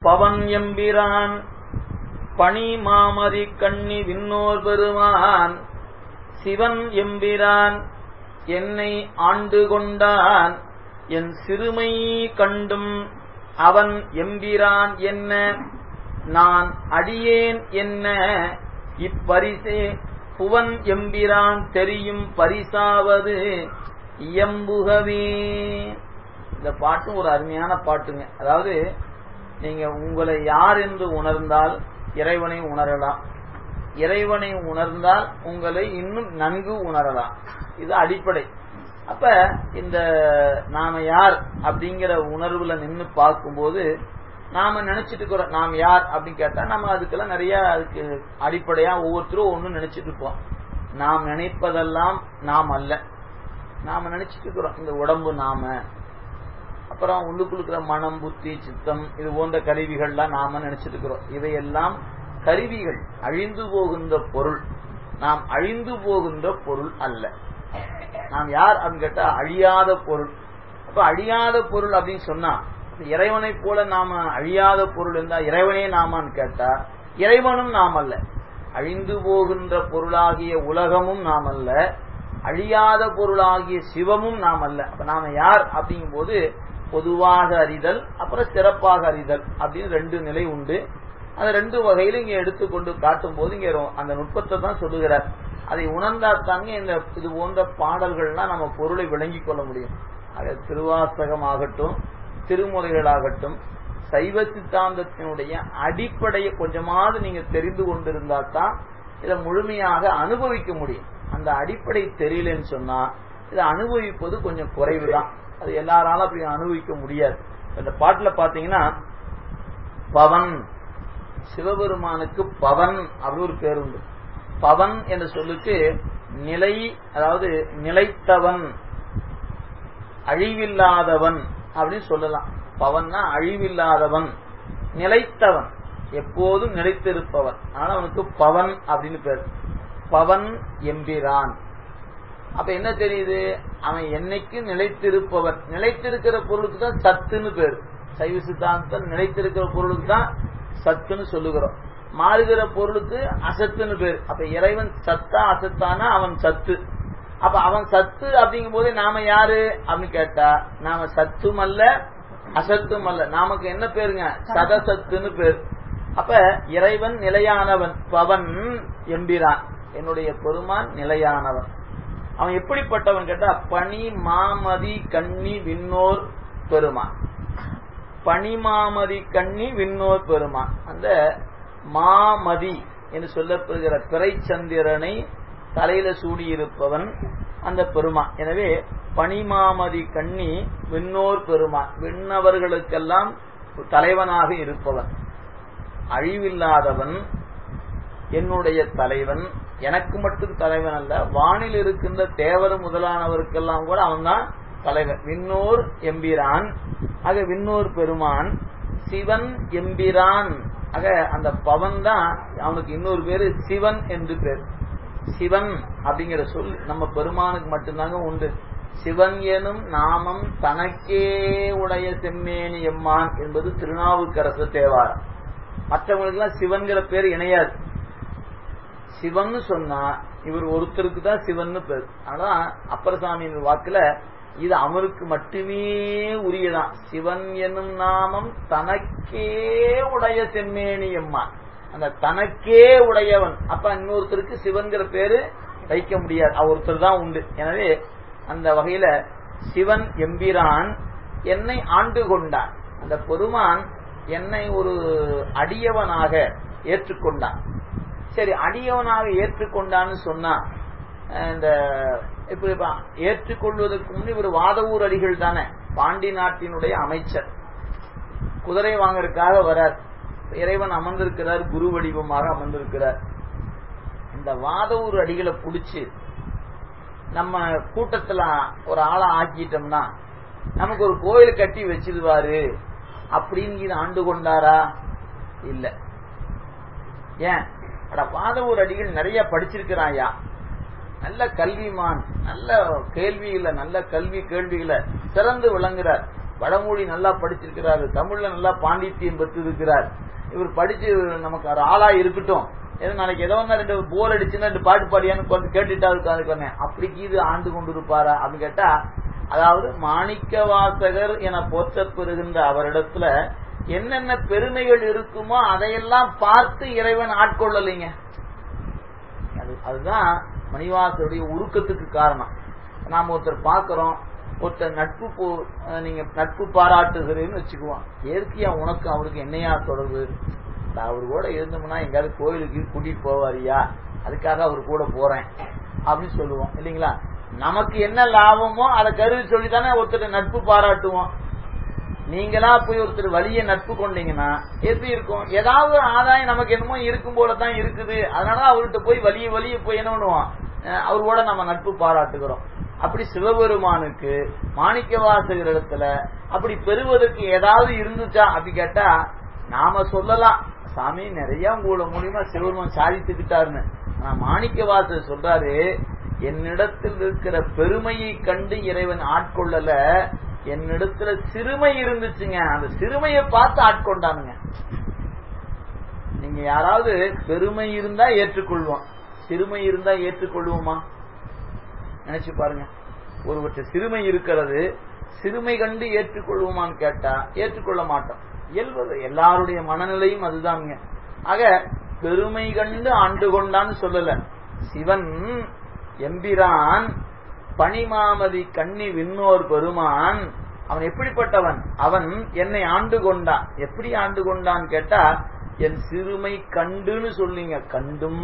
பவன் எம்பிரான் பணி மாமதி கண்ணி விண்ணோர் பெருமான் சிவன் எம்பிரான் என்னை ஆண்டு கொண்டான் என் சிறுமை கண்டும் அவன் எம்பிரான் என்ன நான் அடியேன் என்ன இப்பரிசே புவன் எம்பிரான் தெரியும் பரிசாவது இயம்புகவே இந்த பாட்டும் ஒரு அருமையான பாட்டுங்க அதாவது நீங்க உங்களை யார் என்று உணர்ந்தால் இறைவனை உணரலாம் இறைவனை உணர்ந்தால் உங்களை இன்னும் நன்கு உணரலாம் இது அடிப்படை அப்ப இந்த நாம யார் அப்படிங்கிற உணர்வுல நின்னு பார்க்கும்போது நாம நினைச்சிட்டு இருக்கிறோம் நாம் யார் அப்படின்னு கேட்டா நம்ம அதுக்கெல்லாம் நிறைய அதுக்கு அடிப்படையா ஒவ்வொருத்தரும் ஒண்ணு நினைச்சிட்டு இருப்போம் நாம் நினைப்பதெல்லாம் நாம் அல்ல நாம நினைச்சிட்டு இருக்கிறோம் இந்த உடம்பு நாம அப்புறம் உள்ளுக்குள்ள மனம் புத்தி சித்தம் இது போன்ற கருவிகள்லாம் நாம நினைச்சிட்டு இருக்கிறோம் இவையெல்லாம் கருவிகள் அழிந்து போகின்ற பொருள் நாம் அழிந்து போகின்ற பொருள் அல்ல நாம் யார் அப்படின்னு கேட்டா அழியாத பொருள் அப்ப அழியாத பொருள் அப்படின்னு சொன்னா இறைவனை போல நாம அழியாத பொருள் இருந்தா இறைவனே நாமான்னு கேட்டா இறைவனும் நாம் அல்ல அழிந்து போகின்ற பொருளாகிய உலகமும் நாம் அல்ல அழியாத பொருளாகிய சிவமும் நாம் அல்ல அப்ப நாம யார் அப்படிங்கும் போது பொதுவாக அறிதல் அப்புறம் சிறப்பாக அறிதல் அப்படின்னு ரெண்டு நிலை உண்டு அந்த ரெண்டு வகையில இங்க எடுத்துக்கொண்டு காட்டும் போது இங்க அந்த நுட்பத்தை தான் சொல்லுகிறார் அதை உணர்ந்தாத்தாங்க இந்த இது போன்ற பாடல்கள்லாம் நம்ம பொருளை விளங்கிக் கொள்ள முடியும் ஆக திருவாசகம் ஆகட்டும் திருமுறைகளாகட்டும் சைவ சித்தாந்தத்தினுடைய அடிப்படையை கொஞ்சமாவது நீங்க தெரிந்து கொண்டிருந்தா தான் இதை முழுமையாக அனுபவிக்க முடியும் அந்த அடிப்படை தெரியலன்னு சொன்னா இதை அனுபவிப்பது கொஞ்சம் குறைவுதான் அது எல்லாராலும் அப்படி அனுபவிக்க முடியாது இந்த பாட்டுல பாத்தீங்கன்னா பவன் சிவபெருமானுக்கு பவன் அப்படி ஒரு பேர் உண்டு பவன் என்ற சொல்லுக்கு நிலை அதாவது நிலைத்தவன் அழிவில்லாதவன் அப்படின்னு சொல்லலாம் பவன்னா அழிவில்லாதவன் நிலைத்தவன் எப்போதும் நிலைத்திருப்பவன் ஆனா அவனுக்கு பவன் அப்படின்னு பேர் பவன் எம்பிரான் அப்ப என்ன தெரியுது அவன் என்னைக்கு நிலைத்திருப்பவன் நிலைத்திருக்கிற பொருளுக்கு தான் சத்துன்னு பேர் சைவ சித்தாந்தம் நிலைத்திருக்கிற பொருளுக்கு தான் சத்துன்னு சொல்லுகிறோம் மாறுகிற பொருளுக்கு அசத்துன்னு பேர் அப்ப இறைவன் சத்தா அசத்தானா அவன் சத்து அப்ப அவன் சத்து அப்படிங்கும் போது நாம யாரு அப்படின்னு கேட்டா நாம சத்தும் அல்ல அசத்தும் அல்ல நமக்கு என்ன பேருங்க சதசத்துன்னு பேர் அப்ப இறைவன் நிலையானவன் பவன் எம்பிரான் என்னுடைய பெருமான் நிலையானவன் அவன் எப்படிப்பட்டவன் கேட்டா பனி மாமதி கண்ணி விண்ணோர் பெருமான் பனிமாமதி கண்ணி விண்ணோர் பெருமான் அந்த மாமதி என்று சொல்லப்படுகிற பிறைச்சந்திரனை தலையில சூடியிருப்பவன் அந்த பெருமான் எனவே பனிமாமதி கண்ணி விண்ணோர் பெருமான் விண்ணவர்களுக்கெல்லாம் தலைவனாக இருப்பவன் அழிவில்லாதவன் என்னுடைய தலைவன் எனக்கு மட்டும் தலைவன் அல்ல வானில் இருக்கின்ற தேவர் முதலானவருக்கெல்லாம் கூட அவன்தான் தலைவன் விண்ணோர் எம்பிரான் ஆக விண்ணோர் பெருமான் சிவன் எம்பிரான் ஆக அந்த பவன் தான் அவனுக்கு இன்னொரு பேரு சிவன் என்று பேர் சிவன் அப்படிங்கிற சொல் நம்ம பெருமானுக்கு மட்டும்தாங்க உண்டு சிவன் எனும் நாமம் தனக்கே உடைய செம்மேனி எம்மான் என்பது திருநாவுக்கரசு தேவாரம் மற்றவங்களுக்கெல்லாம் சிவன்கிற பேர் இணையாது சிவன் சொன்னா இவர் ஒருத்தருக்கு தான் சிவன் பேர் ஆனா அப்பரசாமியின் வாக்குல இது அவருக்கு மட்டுமே உரியதான் சிவன் என்னும் நாமம் தனக்கே உடைய செம்மேனி எம்மான் அந்த தனக்கே உடையவன் அப்ப இன்னொருத்தருக்கு சிவன்கிற பேரு வைக்க முடியாது ஒருத்தர் தான் உண்டு எனவே அந்த வகையில சிவன் எம்பிரான் என்னை ஆண்டு கொண்டான் அந்த பெருமான் என்னை ஒரு அடியவனாக ஏற்றுக்கொண்டான் சரி அடியவனாக ஏற்றுக்கொண்டான்னு சொன்னா இந்த இப்ப ஏற்றுக்கொள்வதற்கு முன் இவர் வாதவூர் அடிகள் தானே பாண்டி நாட்டினுடைய அமைச்சர் குதிரை வாங்கறதுக்காக வரார் இறைவன் அமர்ந்திருக்கிறார் குரு வடிவமாக அமர்ந்திருக்கிறார் இந்த வாதவூர் அடிகளை புடிச்சு நம்ம கூட்டத்துல ஒரு ஆளை ஆக்கிட்டோம்னா நமக்கு ஒரு கோயில் கட்டி வச்சிருவாரு அப்படின்னு இது ஆண்டு கொண்டாரா இல்ல ஏன் அட வாதவூர் அடிகள் நிறைய படிச்சிருக்கிறாயா நல்ல கல்விமான் நல்ல கேள்வியில நல்ல கல்வி கேள்விகளை சிறந்து விளங்குறார் வடமொழி நல்லா படிச்சிருக்கிறாரு தமிழ்ல நல்லா பாண்டித்யம் பெற்று இருக்கிறார் இவர் படிச்சு நமக்கு ஒரு ஆளா இருக்கட்டும் ஏதோ நாளைக்கு ஏதோ ஒண்ணு ரெண்டு போர் அடிச்சுன்னா ரெண்டு பாட்டு பாடியான்னு கொஞ்சம் கேட்டுட்டா இருக்காது அப்படிக்கு இது ஆண்டு கொண்டு இருப்பாரா அப்படின்னு கேட்டா அதாவது மாணிக்க வாசகர் என போற்றப் பெறுகின்ற அவரிடத்துல என்னென்ன பெருமைகள் இருக்குமோ அதையெல்லாம் பார்த்து இறைவன் ஆட்கொள்ளலைங்க அது அதுதான் மணிவாசருடைய உருக்கத்துக்கு காரணம் நாம ஒருத்தர் பாக்குறோம் ஒருத்தர் நட்பு போ நீங்க நட்பு பாராட்டுகிறேன்னு வச்சுக்குவோம் இயற்கையா உனக்கு அவருக்கு என்னையா தொடர்பு அவர் கூட இருந்தோம்னா எங்காவது கோயிலுக்கு கூட்டிட்டு போவாரியா அதுக்காக அவர் கூட போறேன் அப்படின்னு சொல்லுவோம் இல்லைங்களா நமக்கு என்ன லாபமோ அதை கருவி சொல்லித்தானே ஒருத்தர் நட்பு பாராட்டுவோம் நீங்களா போய் ஒருத்தர் வழிய நட்பு கொண்டீங்கன்னா எப்படி இருக்கும் ஏதாவது ஆதாயம் நமக்கு என்னமோ இருக்கும் போலதான் இருக்குது அதனால அவர்கிட்ட போய் வலிய வலிய போய் என்ன பண்ணுவோம் அவரோட நம்ம நட்பு பாராட்டுகிறோம் அப்படி சிவபெருமானுக்கு மாணிக்க வாசகர் இடத்துல அப்படி பெறுவதற்கு ஏதாவது இருந்துச்சா அப்படி கேட்டா நாம சொல்லலாம் சாமி நிறைய உங்களோட மூலியமா சிவபெருமான் சாதித்துக்கிட்டாருன்னு ஆனா மாணிக்க வாசகர் சொல்றாரு என்னிடத்தில் இருக்கிற பெருமையை கண்டு இறைவன் ஆட்கொள்ளல என்னிடத்துல சிறுமை இருந்துச்சுங்க அந்த சிறுமையை பார்த்து ஆட்கொண்டானுங்க நீங்க யாராவது பெருமை இருந்தா ஏற்றுக்கொள்வோம் சிறுமை இருந்தா ஏற்றுக்கொள்வோமா நினைச்சு பாருங்க ஒருவற்ற சிறுமை இருக்கிறது சிறுமை கண்டு ஏற்றுக்கொள்வோமான்னு கேட்டா ஏற்றுக்கொள்ள மாட்டோம் இயல்பது எல்லாருடைய மனநிலையும் அதுதாங்க ஆக பெருமை கண்டு ஆண்டு கொண்டான்னு சொல்லல சிவன் எம்பிரான் பனிமாமதி கண்ணி விண்ணோர் பெருமான் அவன் எப்படிப்பட்டவன் அவன் என்னை ஆண்டு கொண்டான் எப்படி ஆண்டு கொண்டான் கேட்டா என் சிறுமை கண்டுன்னு சொல்லிங்க கண்டும்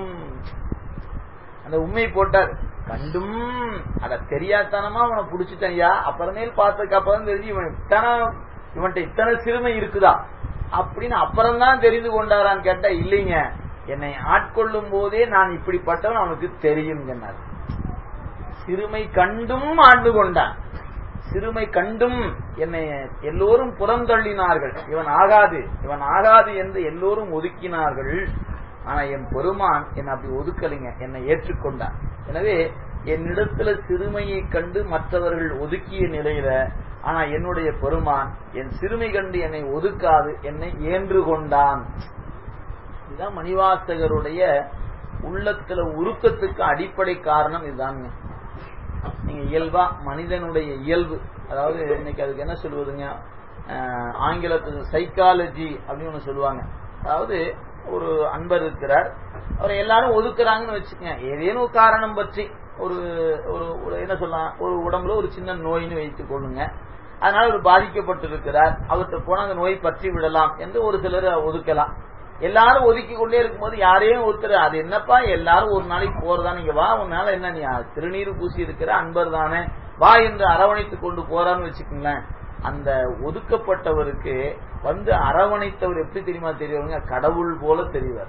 அந்த உண்மை போட்டார் கண்டும் அத தெரியாதனமா அவனை புடிச்சிட்டயா அப்புறமேல் பார்த்ததுக்கு அப்புறம் தெரிஞ்சு இவன் இத்தனை இவன்கிட்ட இத்தனை சிறுமை இருக்குதா அப்படின்னு அப்புறம் தான் தெரிந்து கொண்டாரான்னு கேட்டா இல்லைங்க என்னை ஆட்கொள்ளும் போதே நான் இப்படிப்பட்டவன் அவனுக்கு தெரியும் சொன்னார் சிறுமை கண்டும் ஆண்டு கொண்டான் சிறுமை கண்டும் என்னை எல்லோரும் புறந்தள்ளினார்கள் இவன் ஆகாது இவன் ஆகாது என்று எல்லோரும் ஒதுக்கினார்கள் ஆனா என் பெருமான் என்னை அப்படி ஒதுக்கலைங்க என்னை ஏற்றுக்கொண்டான் எனவே என்னிடத்துல சிறுமையை கண்டு மற்றவர்கள் ஒதுக்கிய நிலையில ஆனா என்னுடைய பெருமான் என் சிறுமை கண்டு என்னை ஒதுக்காது என்னை ஏன்று கொண்டான் இதுதான் மணிவாசகருடைய உள்ளத்துல உருக்கத்துக்கு அடிப்படை காரணம் இதுதாங்க நீங்க இயல்பா மனிதனுடைய இயல்பு அதாவது இன்னைக்கு அதுக்கு என்ன சொல்லுவதுங்க ஆங்கிலத்துக்கு சைக்காலஜி அப்படின்னு ஒண்ணு சொல்லுவாங்க அதாவது ஒரு அன்பர் இருக்கிறார் அவரை எல்லாரும் ஒதுக்குறாங்கன்னு வச்சுக்கோங்க ஏதேனும் காரணம் பற்றி ஒரு ஒரு என்ன சொல்லலாம் ஒரு உடம்புல ஒரு சின்ன நோயின்னு வைத்துக் கொள்ளுங்க அதனால அவர் பாதிக்கப்பட்டிருக்கிறார் அவர்கிட்ட போன அந்த நோய் பற்றி விடலாம் என்று ஒரு சிலர் ஒதுக்கலாம் எல்லாரும் ஒதுக்கி கொண்டே இருக்கும்போது யாரையும் ஒருத்தர் அது என்னப்பா எல்லாரும் ஒரு நாளைக்கு போறதா நீங்க வா உன்னால என்ன நீ திருநீர் பூசி இருக்கிற அன்பர் தானே வா என்று அரவணைத்துக் கொண்டு போறான்னு வச்சுக்கோங்களேன் அந்த ஒதுக்கப்பட்டவருக்கு வந்து அரவணைத்தவர் எப்படி தெரியுமா தெரியவங்க கடவுள் போல தெரிவார்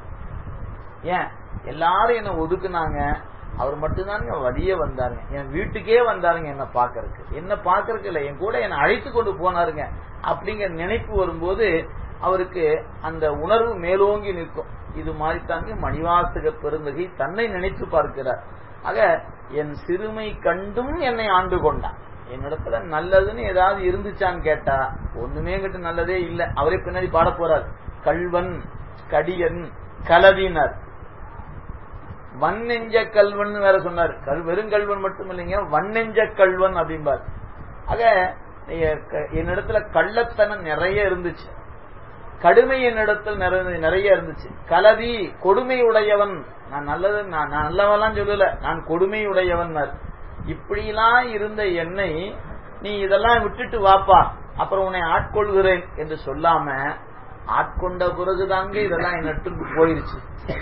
ஏன் எல்லாரும் என்ன ஒதுக்குனாங்க அவர் மட்டும்தானுங்க வழியே வந்தாருங்க என் வீட்டுக்கே வந்தாருங்க என்ன பாக்குறதுக்கு என்ன பாக்குறதுக்கு இல்ல என் கூட என்ன அழைத்து கொண்டு போனாருங்க அப்படிங்கிற நினைப்பு வரும்போது அவருக்கு அந்த உணர்வு மேலோங்கி நிற்கும் இது மாதிரி தாங்க மணிவாசக பெருந்தகை தன்னை நினைத்து பார்க்கிறார் ஆக என் சிறுமை கண்டும் என்னை ஆண்டு கொண்டான் என்னிடத்துல நல்லதுன்னு ஏதாவது இருந்துச்சான்னு கேட்டா ஒண்ணுமே கிட்ட நல்லதே இல்ல அவரே பின்னாடி பாட போறார் கல்வன் கடியன் கலவினர் வன்னெஞ்ச கல்வன் வேற சொன்னார் கல் வெறுங்கல்வன் மட்டும் இல்லைங்க வன்னெஞ்ச கல்வன் அப்படிம்பார் ஆக என்னிடத்துல கள்ளத்தனம் நிறைய இருந்துச்சு கடுமை என்னிடத்தில் நிறைய இருந்துச்சு கலவி கொடுமை உடையவன் நான் நல்லது நான் நல்லவெல்லாம் சொல்லல நான் கொடுமை உடையவன் இப்படிலாம் இருந்த என்னை நீ இதெல்லாம் விட்டுட்டு வாப்பா அப்புறம் உன்னை ஆட்கொள்கிறேன் என்று சொல்லாம ஆட்கொண்ட பிறகுதாங்க இதெல்லாம் என்னட்டு போயிருச்சு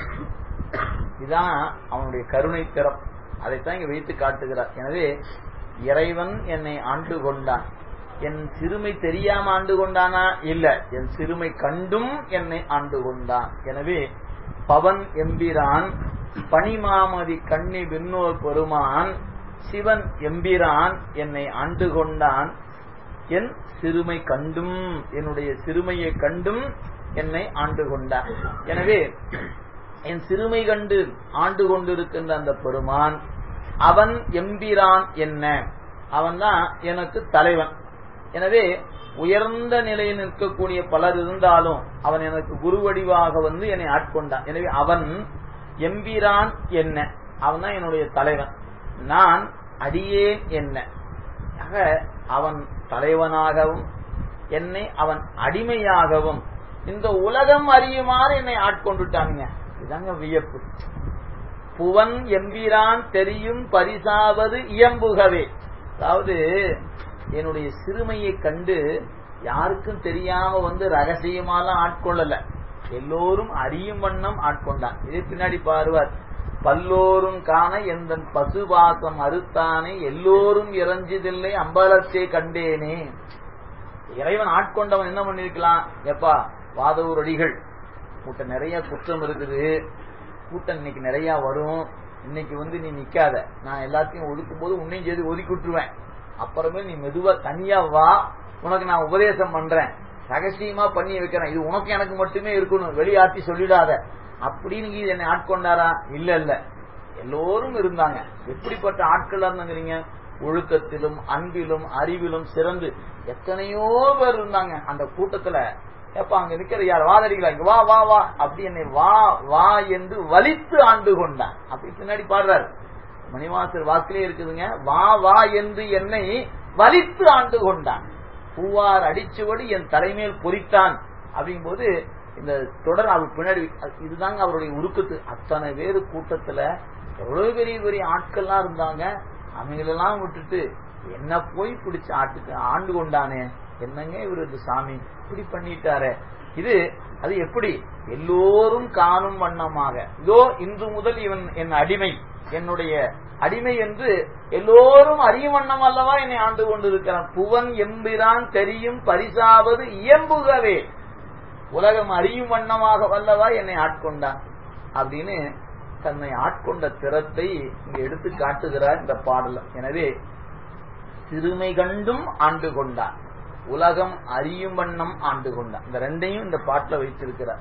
இதுதான் அவனுடைய கருணை திறம் அதைத்தான் இங்க வைத்து காட்டுகிறார் எனவே இறைவன் என்னை ஆண்டு கொண்டான் என் சிறுமை தெரியாம ஆண்டு கொண்டானா இல்ல என் சிறுமை கண்டும் என்னை ஆண்டு கொண்டான் எனவே பவன் எம்பிரான் பனிமாமதி கண்ணி விண்ணோர் பெருமான் சிவன் எம்பிரான் என்னை ஆண்டு கொண்டான் என் சிறுமை கண்டும் என்னுடைய சிறுமையை கண்டும் என்னை ஆண்டு கொண்டான் எனவே என் சிறுமை கண்டு ஆண்டு கொண்டிருக்கின்ற அந்த பெருமான் அவன் எம்பிரான் என்ன அவன் தான் எனக்கு தலைவன் எனவே உயர்ந்த நிலையில் நிற்கக்கூடிய பலர் இருந்தாலும் அவன் எனக்கு குரு வடிவாக வந்து என்னை ஆட்கொண்டான் எனவே அவன் எம்பிரான் என்ன அவன் தான் என்னுடைய தலைவன் நான் அடியேன் என்ன ஆக அவன் தலைவனாகவும் என்னை அவன் அடிமையாகவும் இந்த உலகம் அறியுமாறு என்னை ஆட்கொண்டுட்டானுங்க இதாங்க வியப்பு புவன் எம்பிரான் தெரியும் பரிசாவது இயம்புகவே அதாவது என்னுடைய சிறுமையை கண்டு யாருக்கும் தெரியாம வந்து ரகசியமாலாம் ஆட்கொள்ளல எல்லோரும் அறியும் வண்ணம் ஆட்கொண்டான் இதே பின்னாடி பாருவார் பல்லோரும் காண எந்த பசுபாசம் அறுத்தானே எல்லோரும் இறஞ்சதில்லை அம்பலத்தை கண்டேனே இறைவன் ஆட்கொண்டவன் என்ன பண்ணிருக்கலாம் எப்பா வாதவூர் அடிகள் கூட்டம் நிறைய குற்றம் இருக்குது கூட்டம் இன்னைக்கு நிறைய வரும் இன்னைக்கு வந்து நீ நிக்காத நான் எல்லாத்தையும் ஒதுக்கும் போது உன்னையும் செய்து ஒதுக்கி விட்டுருவேன் அப்புறமே நீ மெதுவா தனியா வா உனக்கு நான் உபதேசம் பண்றேன் ரகசியமா பண்ணி வைக்கிறேன் இது உனக்கு எனக்கு மட்டுமே இருக்கணும் வெளியாத்தி சொல்லிடாத அப்படின்னு இது என்னை ஆட்கொண்டாரா இல்ல இல்ல எல்லோரும் இருந்தாங்க எப்படிப்பட்ட ஆட்கள் இருந்தாங்கிறீங்க ஒழுக்கத்திலும் அன்பிலும் அறிவிலும் சிறந்து எத்தனையோ பேர் இருந்தாங்க அந்த கூட்டத்துல எப்ப அங்க நிக்கிற யார் வாதடிகளா இங்க வா வா வா அப்படி என்னை வா வா என்று வலித்து ஆண்டு கொண்டான் அப்படி பின்னாடி பாடுறாரு மணிவாசர் வாக்கிலே இருக்குதுங்க வா வா என்று என்னை வலித்து ஆண்டு கொண்டான் பூவார் அடிச்சுவடி என் தலைமையில் பொறித்தான் அப்படிங்கும்போது இந்த தொடர் அவர் பின்னாடி இதுதாங்க அவருடைய உருக்கத்து அத்தனை பேரு கூட்டத்துல எவ்வளவு பெரிய பெரிய ஆட்கள்லாம் இருந்தாங்க அவங்களெல்லாம் விட்டுட்டு என்ன போய் பிடிச்ச ஆட்டுக்கு ஆண்டு கொண்டானே என்னங்க இவரு இந்த சாமி இப்படி பண்ணிட்டாரே இது அது எப்படி எல்லோரும் காணும் வண்ணமாக இதோ இன்று முதல் இவன் என் அடிமை என்னுடைய அடிமை என்று எல்லோரும் அறியும் வண்ணம் அல்லவா என்னை ஆண்டு கொண்டிருக்கிறான் புவன் எம்பிரான் தெரியும் பரிசாவது இயம்புகவே உலகம் அறியும் வண்ணமாக வல்லவா என்னை ஆட்கொண்டான் அப்படின்னு தன்னை ஆட்கொண்ட திறத்தை இங்க எடுத்து காட்டுகிறார் இந்த பாடல எனவே சிறுமை கண்டும் ஆண்டு கொண்டான் உலகம் அறியும் வண்ணம் ஆண்டு கொண்டான் இந்த ரெண்டையும் இந்த பாட்டில் வைத்திருக்கிறார்